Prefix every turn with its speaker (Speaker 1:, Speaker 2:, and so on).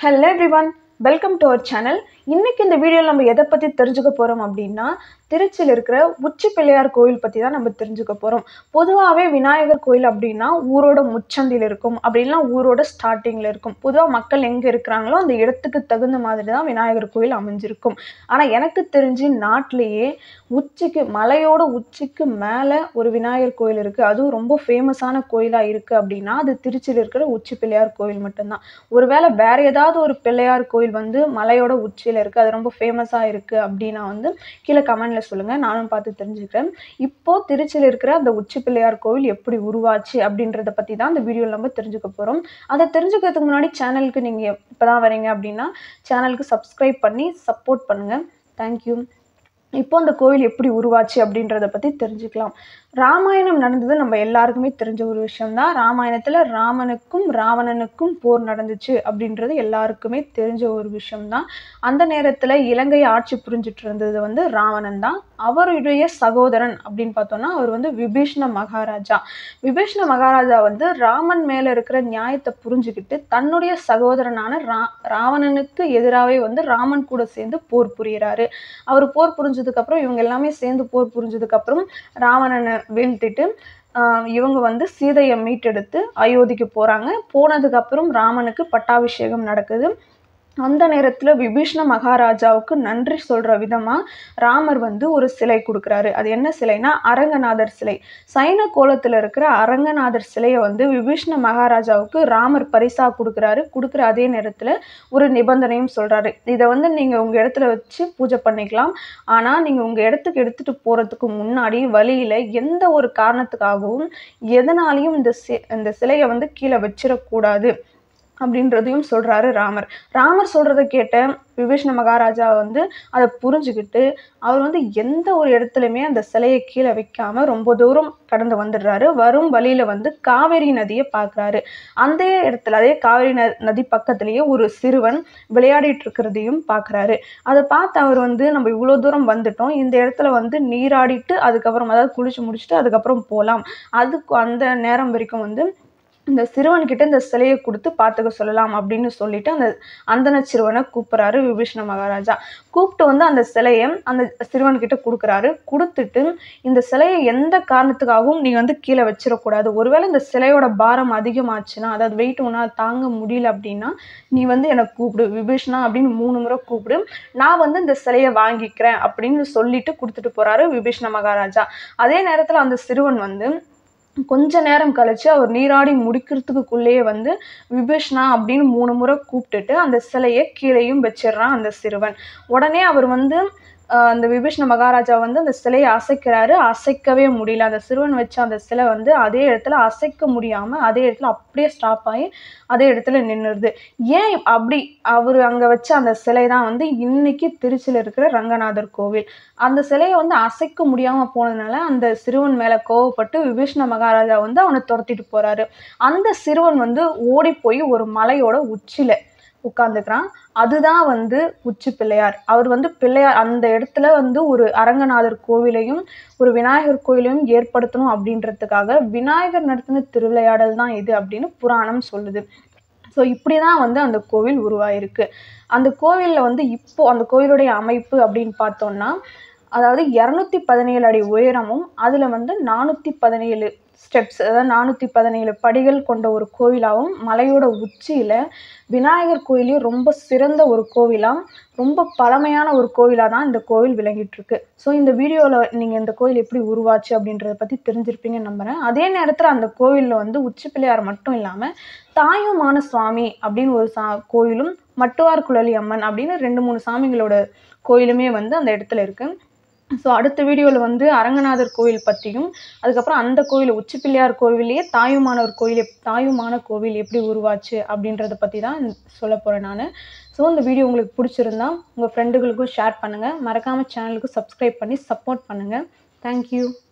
Speaker 1: hello everyone welcome to our channel இன்னைக்கு இந்த வீடியோவில் நம்ம எதை பற்றி தெரிஞ்சுக்க போகிறோம் அப்படின்னா திருச்சியில் இருக்கிற உச்சி பிள்ளையார் கோயில் பற்றி தான் நம்ம தெரிஞ்சுக்க போகிறோம் பொதுவாகவே விநாயகர் கோயில் அப்படின்னா ஊரோட முச்சந்தில் இருக்கும் அப்படின்னா ஊரோட ஸ்டார்டிங்கில் இருக்கும் பொதுவாக மக்கள் எங்கே இருக்கிறாங்களோ அந்த இடத்துக்கு தகுந்த மாதிரி தான் விநாயகர் கோயில் அமைஞ்சிருக்கும் ஆனால் எனக்கு தெரிஞ்சு நாட்டிலேயே உச்சிக்கு மலையோட உச்சிக்கு மேலே ஒரு விநாயகர் கோயில் இருக்குது அதுவும் ரொம்ப ஃபேமஸான கோயிலாக இருக்குது அப்படின்னா அது திருச்சியில் இருக்கிற உச்சி பிள்ளையார் கோயில் மட்டும்தான் ஒருவேளை வேற ஏதாவது ஒரு பிள்ளையார் கோயில் வந்து மலையோட உச்சியில் இருக்குது அது ரொம்ப ஃபேமஸாக இருக்குது அப்படின்னா வந்து கீழே கமெண்ட்ல சொல்லுங்கள் நானும் பார்த்து தெரிஞ்சுக்கிறேன் இப்போ திருச்சியில் இருக்கிற அந்த உச்சி பிள்ளையார் கோவில் எப்படி உருவாச்சு அப்படின்றத பற்றி தான் இந்த வீடியோவில் நம்ம தெரிஞ்சுக்க போகிறோம் அதை தெரிஞ்சுக்கிறதுக்கு முன்னாடி சேனலுக்கு நீங்கள் இப்போ தான் வரீங்க அப்படின்னா சேனலுக்கு சப்ஸ்கிரைப் பண்ணி சப்போர்ட் பண்ணுங்கள் தேங்க்யூ இப்போ அந்த கோவில் எப்படி உருவாச்சு அப்படின்றத பற்றி தெரிஞ்சுக்கலாம் ராமாயணம் நடந்தது நம்ம எல்லாருக்குமே தெரிஞ்ச ஒரு விஷயம்தான் ராமாயணத்தில் ராமனுக்கும் ராவணனுக்கும் போர் நடந்துச்சு அப்படின்றது எல்லாருக்குமே தெரிஞ்ச ஒரு விஷயம்தான் அந்த நேரத்தில் இலங்கையை ஆட்சி புரிஞ்சிட்டு இருந்தது வந்து ராவணன் தான் அவருடைய சகோதரன் அப்படின்னு பார்த்தோம்னா அவர் வந்து விபீஷ்ண மகாராஜா விபீஷ்ண மகாராஜா வந்து ராமன் மேலே இருக்கிற நியாயத்தை புரிஞ்சுக்கிட்டு தன்னுடைய சகோதரனான ரா ராவணனுக்கு எதிராகவே வந்து ராமன் கூட சேர்ந்து போர் புரியிறாரு அவர் போர் புரிஞ்சதுக்கப்புறம் இவங்க எல்லாமே சேர்ந்து போர் புரிஞ்சதுக்கப்புறம் ராவணனை வீழ்த்திட்டு ஆஹ் இவங்க வந்து சீதையை மீட்டெடுத்து அயோத்திக்கு போகிறாங்க போனதுக்கப்புறம் ராமனுக்கு பட்டாபிஷேகம் நடக்குது அந்த நேரத்தில் விபீஷ்ண மகாராஜாவுக்கு நன்றி சொல்கிற விதமாக ராமர் வந்து ஒரு சிலை கொடுக்குறாரு அது என்ன சிலைனா அரங்கநாதர் சிலை சைன கோலத்தில் இருக்கிற அரங்கநாதர் சிலையை வந்து விபீஷ்ண மகாராஜாவுக்கு ராமர் பரிசாக கொடுக்குறாரு கொடுக்குற அதே நேரத்தில் ஒரு நிபந்தனையும் சொல்கிறாரு இதை வந்து நீங்கள் உங்கள் இடத்துல வச்சு பூஜை பண்ணிக்கலாம் ஆனால் நீங்கள் உங்கள் இடத்துக்கு எடுத்துகிட்டு போகிறதுக்கு முன்னாடி வழியில் எந்த ஒரு காரணத்துக்காகவும் எதனாலையும் இந்த சி இந்த சிலையை வந்து கீழே வச்சிடக்கூடாது அப்படின்றதையும் சொல்கிறாரு ராமர் ராமர் சொல்கிறத கேட்ட விபீஷ்ண மகாராஜா வந்து அதை புரிஞ்சுக்கிட்டு அவர் வந்து எந்த ஒரு இடத்துலையுமே அந்த சிலையை கீழே வைக்காம ரொம்ப தூரம் கடந்து வந்துடுறாரு வரும் வழியில் வந்து காவேரி நதியை பார்க்குறாரு அந்த இடத்துல அதே காவேரி ந நதி பக்கத்துலேயே ஒரு சிறுவன் விளையாடிட்டு இருக்கிறதையும் பார்க்குறாரு அதை பார்த்து அவர் வந்து நம்ம இவ்வளோ தூரம் வந்துட்டோம் இந்த இடத்துல வந்து நீராடிட்டு அதுக்கப்புறம் அதாவது குளிச்சு முடிச்சுட்டு அதுக்கப்புறம் போகலாம் அதுக்கு அந்த நேரம் வரைக்கும் வந்து இந்த சிறுவன்கிட்ட இந்த சிலையை கொடுத்து பார்த்துக்க சொல்லலாம் அப்படின்னு சொல்லிட்டு அந்த அந்தன சிறுவனை கூப்பிட்றாரு விபீஷ்ண மகாராஜா கூப்பிட்டு வந்து அந்த சிலையை அந்த சிறுவன்கிட்ட கொடுக்குறாரு கொடுத்துட்டு இந்த சிலையை எந்த காரணத்துக்காகவும் நீ வந்து கீழே வச்சிடக்கூடாது ஒருவேளை இந்த சிலையோட பாரம் அதிகமாச்சுன்னா அதாவது வெயிட் உன்னால் தாங்க முடியல அப்படின்னா நீ வந்து எனக்கு கூப்பிடு விபீஷ்ணா அப்படின்னு மூணு முறை கூப்பிடு நான் வந்து இந்த சிலையை வாங்கிக்கிறேன் அப்படின்னு சொல்லிட்டு கொடுத்துட்டு போறாரு விபீஷ்ண மகாராஜா அதே நேரத்தில் அந்த சிறுவன் வந்து கொஞ்ச நேரம் கழிச்சு அவர் நீராடி முடிக்கிறதுக்குள்ளேயே வந்து விபீஷ்ணா அப்படின்னு மூணு முறை கூப்பிட்டுட்டு அந்த சிலையை கீழேயும் வச்சிடுறான் அந்த சிறுவன் உடனே அவர் வந்து ஆஹ் அந்த விபீஷ்ண மகாராஜா வந்து அந்த சிலையை அசைக்கிறாரு அசைக்கவே முடியல அந்த சிறுவன் வச்ச அந்த சிலை வந்து அதே இடத்துல அசைக்க முடியாம அதே இடத்துல அப்படியே ஸ்டாப் ஆகி அதே இடத்துல நின்றுடுது ஏன் அப்படி அவர் அங்கே வச்ச அந்த சிலை தான் வந்து இன்னைக்கு திருச்சியில் இருக்கிற ரங்கநாதர் கோவில் அந்த சிலையை வந்து அசைக்க முடியாமல் போனதுனால அந்த சிறுவன் மேலே கோவப்பட்டு விபீஷ்ண மகாராஜா வந்து அவனை துரத்திட்டு போறாரு அந்த சிறுவன் வந்து ஓடி போய் ஒரு மலையோட உச்சியில உட்காந்துக்கிறான் அதுதான் வந்து உச்சி பிள்ளையார் அவர் வந்து பிள்ளையார் அந்த இடத்துல வந்து ஒரு அரங்கநாதர் கோவிலையும் ஒரு விநாயகர் கோயிலையும் ஏற்படுத்தணும் அப்படின்றதுக்காக விநாயகர் நடத்தின திருவிளையாடல் தான் இது அப்படின்னு புராணம் சொல்லுது ஸோ இப்படி தான் வந்து அந்த கோவில் உருவாயிருக்கு அந்த கோவிலில் வந்து இப்போ அந்த கோவிலுடைய அமைப்பு அப்படின்னு பார்த்தோம்னா அதாவது இரநூத்தி பதினேழு அடி உயரமும் அதில் வந்து நானூற்றி பதினேழு ஸ்டெப்ஸ் அதாவது நானூற்றி பதினேழு படிகள் கொண்ட ஒரு கோவிலாகவும் மலையோட உச்சியில் விநாயகர் கோயிலையும் ரொம்ப சிறந்த ஒரு கோவிலாக ரொம்ப பழமையான ஒரு கோவிலாக தான் இந்த கோவில் விளங்கிட்டு இருக்கு ஸோ இந்த வீடியோவில் நீங்கள் இந்த கோயில் எப்படி உருவாச்சு அப்படின்றத பற்றி தெரிஞ்சிருப்பீங்கன்னு நம்புகிறேன் அதே நேரத்தில் அந்த கோவிலில் வந்து உச்சி பிள்ளையார் மட்டும் இல்லாமல் தாயுமான சுவாமி அப்படின்னு ஒரு சா கோயிலும் மட்டுவார் குழலி அம்மன் அப்படின்னு ரெண்டு மூணு சாமிகளோட கோயிலுமே வந்து அந்த இடத்துல இருக்குது ஸோ அடுத்த வீடியோவில் வந்து அரங்கநாதர் கோவில் பற்றியும் அதுக்கப்புறம் அந்த கோவில் உச்சி பிள்ளையார் கோவிலையே தாயுமான ஒரு கோயில் எப்- தாயுமான கோவில் எப்படி உருவாச்சு அப்படின்றத பற்றி தான் சொல்ல போகிறேன் நான் ஸோ இந்த வீடியோ உங்களுக்கு பிடிச்சிருந்தா உங்கள் ஃப்ரெண்டுகளுக்கும் ஷேர் பண்ணுங்கள் மறக்காமல் சேனலுக்கு சப்ஸ்கிரைப் பண்ணி சப்போர்ட் பண்ணுங்கள் தேங்க்யூ